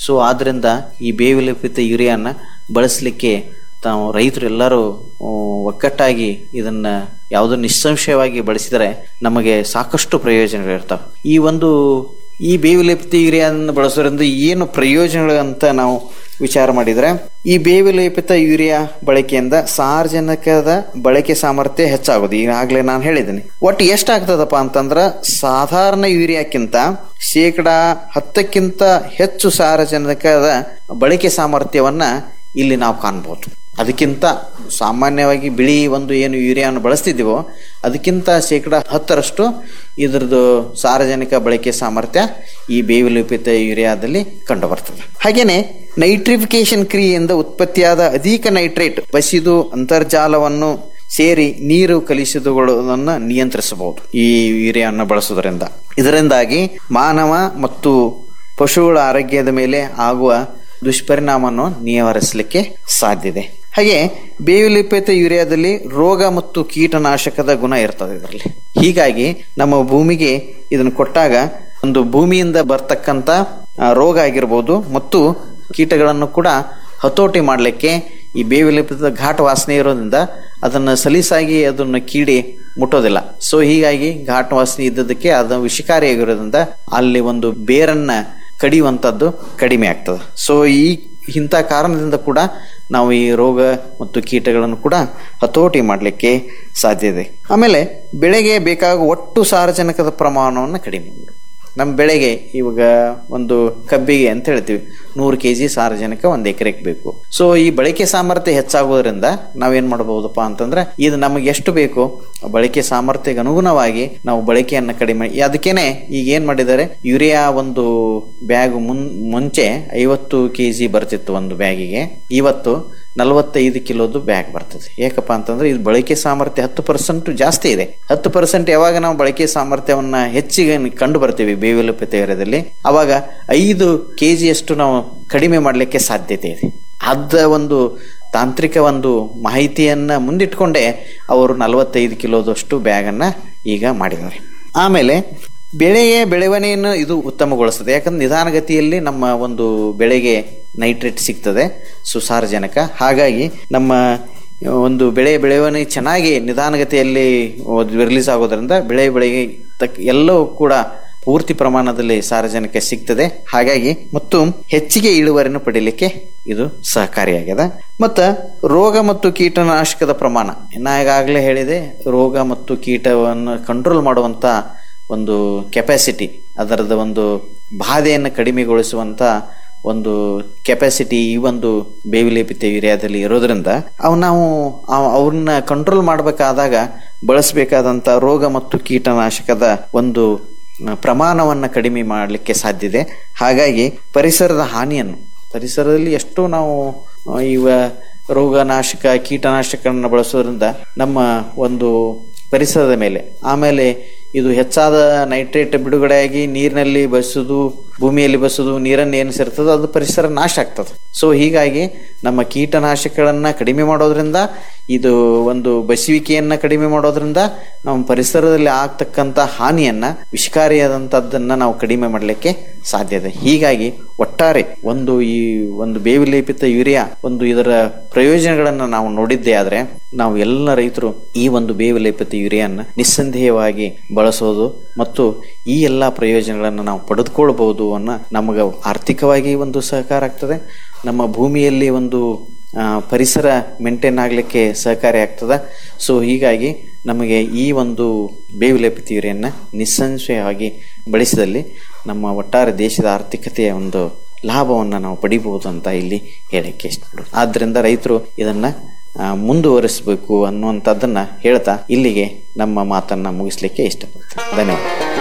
So ಆದ್ರಿಂದ ಈ ಬೇವಿಲೇಪಿತ ಯೂರಿಯಾನ ಬಳಸಲಿಕ್ಕೆ ತಾವು ರೈತರು ಎಲ್ಲರೂ ಆ, ಒಗ್ಗಟ್ಟಾಗಿ ಇದನ್ನ ಯಾವುದೋ ನಿಸ್ಸಂಶಯವಾಗಿ ಬಳಸಿದರೆ ನಮಗೆ ಸಾಕಷ್ಟು ಪ್ರಯೋಜನಗಳಿರ್ತವೆ ಈ ಒಂದು ಈ ಬೇವಿಲೇಪಿತ ಯೂರಿಯಾನ ಬಳಸೋದ್ರಿಂದ ಏನು ಪ್ರಯೋಜನಗಳು ಅಂತ ನಾವು ವಿಚಾರ ಮಾಡಿದರೆ ಈ ಬೇವಿಲೇಪಿತ ಯೂರಿಯಾ ಬಳಕೆಯಿಂದ ಸಾರ್ವಜನಿಕದ ಬಳಕೆ ಸಾಮರ್ಥ್ಯ ಹೆಚ್ಚಾಗೋದು ಈಗಾಗಲೇ ನಾನು ಹೇಳಿದ್ದೀನಿ ಒಟ್ಟು ಎಷ್ಟಾಗ್ತದಪ್ಪ ಅಂತಂದ್ರೆ ಸಾಧಾರಣ ಯೂರಿಯಾಕ್ಕಿಂತ ಶೇಕಡ ಹತ್ತಕ್ಕಿಂತ ಹೆಚ್ಚು ಸಾರ್ವಜನಿಕದ ಬಳಕೆ ಸಾಮರ್ಥ್ಯವನ್ನ ಇಲ್ಲಿ ನಾವು ಕಾಣ್ಬೋದು ಅದಕ್ಕಿಂತ ಸಾಮಾನ್ಯವಾಗಿ ಬಿಳಿ ಒಂದು ಏನು ಯೂರಿಯಾವನ್ನು ಬಳಸ್ತಿದ್ದೀವೋ ಅದಕ್ಕಿಂತ ಶೇಕಡ ಹತ್ತರಷ್ಟು ಇದ್ರದ್ದು ಸಾರ್ವಜನಿಕ ಬಳಕೆ ಸಾಮರ್ಥ್ಯ ಈ ಬೇವಿಲಿಪಿತ ಯೂರಿಯಾದಲ್ಲಿ ಕಂಡು ಬರ್ತದೆ ಹಾಗೇನೆ ನೈಟ್ರಿಫಿಕೇಶನ್ ಕ್ರಿಯೆಯಿಂದ ಉತ್ಪತ್ತಿಯಾದ ಅಧಿಕ ನೈಟ್ರೇಟ್ ಬಸಿದು ಅಂತರ್ಜಾಲವನ್ನು ಸೇರಿ ನೀರು ಕಲಿಸುವುದನ್ನು ನಿಯಂತ್ರಿಸಬಹುದು ಈ ಯೂರಿಯಾವನ್ನು ಬಳಸುವುದರಿಂದ ಇದರಿಂದಾಗಿ ಮಾನವ ಮತ್ತು ಪಶುಗಳ ಆರೋಗ್ಯದ ಮೇಲೆ ಆಗುವ ದುಷ್ಪರಿಣಾಮವನ್ನು ನಿವಾರಿಸಲಿಕ್ಕೆ ಸಾಧ್ಯತೆ ಹಾಗೆ ಬೇವಿಲಿಪೇತ ಯೂರಿಯಾದಲ್ಲಿ ರೋಗ ಮತ್ತು ಕೀಟನಾಶಕದ ಗುಣ ಇರ್ತದೆ ಇದರಲ್ಲಿ ಹೀಗಾಗಿ ನಮ್ಮ ಭೂಮಿಗೆ ಇದನ್ನು ಕೊಟ್ಟಾಗ ಒಂದು ಭೂಮಿಯಿಂದ ಬರ್ತಕ್ಕಂಥ ಆ, ರೋಗ ಆಗಿರ್ಬೋದು ಮತ್ತು ಕೀಟಗಳನ್ನು ಕೂಡ ಹತೋಟಿ ಮಾಡಲಿಕ್ಕೆ ಈ ಬೇವಿಲಿಪಿತ ಘಾಟ್ ವಾಸನೆ ಇರೋದ್ರಿಂದ ಅದನ್ನು ಸಲೀಸಾಗಿ ಅದನ್ನು ಕೀಡಿ ಮುಟ್ಟೋದಿಲ್ಲ ಸೊ ಹೀಗಾಗಿ ಘಾಟ್ ವಾಸನೆ ಇದ್ದದಕ್ಕೆ ಅದು ವಿಷಕಾರಿಯಾಗಿರೋದ್ರಿಂದ ಅಲ್ಲಿ ಒಂದು ಬೇರನ್ನ ಕಡಿಯುವಂಥದ್ದು ಕಡಿಮೆ ಆಗ್ತದೆ ಸೊ ಈ ಇಂಥ ಕಾರಣದಿಂದ ಕೂಡ ನಾವು ಈ ರೋಗ ಮತ್ತು ಕೀಟಗಳನ್ನು ಕೂಡ ಹತೋಟಿ ಮಾಡಲಿಕ್ಕೆ ಸಾಧ್ಯ ಇದೆ ಆಮೇಲೆ ಬೆಳೆಗೆ ಬೇಕಾಗುವ ಒಟ್ಟು ಸಾರಜನಕದ ಪ್ರಮಾಣವನ್ನು ಕಡಿಮೆ ಮಾಡು. ನಮ್ಮ ಬೆಳೆಗೆ ಇವಾಗ ಒಂದು ಕಬ್ಬಿಗೆ ಅಂತ ಹೇಳ್ತೀವಿ ನೂರು ಕೆ ಜಿ ಸಾರಜನಕ ಒಂದು ಎಕರೆಗೆ ಬೇಕು ಸೊ ಈ ಬಳಕೆ ಸಾಮರ್ಥ್ಯ ಹೆಚ್ಚಾಗೋದ್ರಿಂದ ನಾವೇನ್ ಮಾಡಬಹುದಪ್ಪ ಅಂತಂದ್ರೆ ಇದು ನಮಗೆ ಎಷ್ಟು ಬೇಕು ಆ ಬಳಕೆ ಸಾಮರ್ಥ್ಯಕ್ಕೆ ಅನುಗುಣವಾಗಿ ನಾವು ಬಳಕೆಯನ್ನು ಕಡಿಮೆ ಅದಕ್ಕೇನೆ ಈಗ ಏನ್ ಮಾಡಿದ್ದಾರೆ ಯೂರಿಯಾ ಒಂದು ಬ್ಯಾಗ್ ಮುನ್ ಮುಂಚೆ ಐವತ್ತು ಕೆ ಜಿ ಬರ್ತಿತ್ತು ಒಂದು ಬ್ಯಾಗಿಗೆ ಇವತ್ತು ನಲವತ್ತೈದು ಕಿಲೋದು ಬ್ಯಾಗ್ ಬರ್ತದೆ ಯಾಕಪ್ಪ ಅಂತಂದ್ರೆ ಇದು ಬಳಕೆ ಸಾಮರ್ಥ್ಯ ಹತ್ತು ಪರ್ಸೆಂಟ್ ಜಾಸ್ತಿ ಇದೆ ಹತ್ತು ಪರ್ಸೆಂಟ್ ಯಾವಾಗ ನಾವು ಬಳಕೆ ಸಾಮರ್ಥ್ಯವನ್ನ ಹೆಚ್ಚಿಗೆ ಕಂಡು ಬರ್ತೀವಿ ಬೇವಿಲುಪಿತ ಏರಿಯಾದಲ್ಲಿ ಅವಾಗ ಐದು ಕೆ ಜಿಯಷ್ಟು ನಾವು ಕಡಿಮೆ ಮಾಡಲಿಕ್ಕೆ ಸಾಧ್ಯತೆ ಇದೆ ಅದ ಒಂದು ತಾಂತ್ರಿಕ ಒಂದು ಮಾಹಿತಿಯನ್ನ ಮುಂದಿಟ್ಕೊಂಡೇ ಅವರು ನಲವತ್ತೈದು ಕಿಲೋದಷ್ಟು ಬ್ಯಾಗನ್ನ ಈಗ ಮಾಡಿದ್ದಾರೆ ಆಮೇಲೆ ಬೆಳೆಯ ಬೆಳವಣಿಗೆಯನ್ನು ಇದು ಉತ್ತಮಗೊಳಿಸ್ತದೆ ಯಾಕಂದ್ರೆ ನಿಧಾನಗತಿಯಲ್ಲಿ ನಮ್ಮ ಒಂದು ಬೆಳೆಗೆ ನೈಟ್ರೇಟ್ ಸಿಗ್ತದೆ ಸುಸಾರಜನಕ ಹಾಗಾಗಿ ನಮ್ಮ ಒಂದು ಬೆಳೆ ಬೆಳವಣಿಗೆ ಚೆನ್ನಾಗಿ ನಿಧಾನಗತಿಯಲ್ಲಿ ರಿಲೀಸ್ ಆಗೋದ್ರಿಂದ ಬೆಳೆ ಬೆಳೆಗೆ ತಕ್ಕ ಎಲ್ಲವೂ ಕೂಡ ಪೂರ್ತಿ ಪ್ರಮಾಣದಲ್ಲಿ ಸಾರಜನಕ ಸಿಗ್ತದೆ ಹಾಗಾಗಿ ಮತ್ತು ಹೆಚ್ಚಿಗೆ ಇಳುವರಿಯನ್ನು ಪಡೀಲಿಕ್ಕೆ ಇದು ಸಹಕಾರಿಯಾಗಿದೆ ಮತ್ತು ರೋಗ ಮತ್ತು ಕೀಟನಾಶಕದ ಪ್ರಮಾಣ ನಾ ಈಗಾಗಲೇ ಹೇಳಿದೆ ರೋಗ ಮತ್ತು ಕೀಟವನ್ನು ಕಂಟ್ರೋಲ್ ಮಾಡುವಂಥ ಒಂದು ಕೆಪಾಸಿಟಿ ಅದರದ ಒಂದು ಬಾಧೆಯನ್ನು ಕಡಿಮೆಗೊಳಿಸುವಂಥ ಒಂದು ಕೆಪಾಸಿಟಿ ಈ ಒಂದು ಬೇವಿಲೇಪಿತ ಯೂರಿಯಾದಲ್ಲಿ ಇರೋದ್ರಿಂದ ಅವು ನಾವು ಅವ್- ಅವ್ರನ್ನ ಕಂಟ್ರೋಲ್ ಮಾಡಬೇಕಾದಾಗ ಬಳಸಬೇಕಾದಂಥ ರೋಗ ಮತ್ತು ಕೀಟನಾಶಕದ ಒಂದು ಆ, ಪ್ರಮಾಣವನ್ನ ಕಡಿಮೆ ಮಾಡಲಿಕ್ಕೆ ಸಾಧ್ಯತೆ ಹಾಗಾಗಿ ಪರಿಸರದ ಹಾನಿಯನ್ನು ಪರಿಸರದಲ್ಲಿ ಎಷ್ಟೋ ನಾವು ಆ, ಇವ ರೋಗನಾಶಕ ಕೀಟನಾಶಕಗಳನ್ನು ಬಳಸೋದ್ರಿಂದ ನಮ್ಮ ಒಂದು ಪರಿಸರದ ಮೇಲೆ ಆಮೇಲೆ ಇದು ಹೆಚ್ಚಾದ ನೈಟ್ರೇಟ್ ಬಿಡುಗಡೆಯಾಗಿ ನೀರಿನಲ್ಲಿ ಬಸೋದು ಭೂಮಿಯಲ್ಲಿ ಬಸೋದು ನೀರನ್ನು ಏನು ಸೇರ್ತದೋ ಅದು ಪರಿಸರ ನಾಶ ಆಗ್ತದೆ ಸೊ ಹೀಗಾಗಿ ನಮ್ಮ ಕೀಟನಾಶಕಗಳನ್ನ ಕಡಿಮೆ ಮಾಡೋದ್ರಿಂದ ಇದು ಒಂದು ಬಸುವಿಕೆಯನ್ನ ಕಡಿಮೆ ಮಾಡೋದ್ರಿಂದ ನಮ್ಮ ಪರಿಸರದಲ್ಲಿ ಆಗ್ತಕ್ಕಂಥ ಹಾನಿಯನ್ನ ವಿಷಕಾರಿಯಾದಂಥದ್ದನ್ನ ನಾವು ಕಡಿಮೆ ಮಾಡಲಿಕ್ಕೆ ಸಾಧ್ಯತೆ ಹೀಗಾಗಿ ಒಟ್ಟಾರೆ ಒಂದು ಈ ಒಂದು ಬೇವಿಲೇಪಿತ ಯೂರಿಯಾ ಒಂದು ಇದರ ಪ್ರಯೋಜನಗಳನ್ನು ನಾವು ನೋಡಿದ್ದೇ ಆದ್ರೆ ನಾವು ಎಲ್ಲ ರೈತರು ಈ ಒಂದು ಬೇವಿಲೇಪಿತ ಯೂರಿಯಾನ ನಿಸ್ಸಂದೇಹವಾಗಿ ಬಳಸೋದು ಮತ್ತು ಈ ಎಲ್ಲ ಪ್ರಯೋಜನಗಳನ್ನು ನಾವು ಪಡೆದುಕೊಳ್ಬಹುದು ಅನ್ನೋ ನಮಗೆ ಆರ್ಥಿಕವಾಗಿ ಒಂದು ಸಹಕಾರ ಆಗ್ತದೆ ನಮ್ಮ ಭೂಮಿಯಲ್ಲಿ ಒಂದು ಆ, ಪರಿಸರ ಮೇಂಟೈನ್ ಆಗಲಿಕ್ಕೆ ಸಹಕಾರಿ ಆಗ್ತದೆ ಸೊ ಹೀಗಾಗಿ ನಮಗೆ ಈ ಒಂದು ಬೇವಿಲೇಪಿತ ಯೂರಿಯನ್ನ ನಿಸ್ಸಂಶಯವಾಗಿ ಬಳಸಿದಲ್ಲಿ ನಮ್ಮ ಒಟ್ಟಾರೆ ದೇಶದ ಆರ್ಥಿಕತೆಯ ಒಂದು ಲಾಭವನ್ನು ನಾವು ಪಡಿಬಹುದು ಅಂತ ಇಲ್ಲಿ ಹೇಳಕ್ಕೆ ಇಷ್ಟಪಡ್ತೀನಿ ಆದ್ದರಿಂದ ರೈತರು ಇದನ್ನ ಆ, ಮುಂದುವರಿಸಬೇಕು ಅನ್ನುವಂಥದ್ದನ್ನ ಹೇಳ್ತಾ ಇಲ್ಲಿಗೆ ನಮ್ಮ ಮಾತನ್ನ ಮುಗಿಸ್ಲಿಕ್ಕೆ ಇಷ್ಟಪಡ್ತೀನಿ ಧನ್ಯವಾದ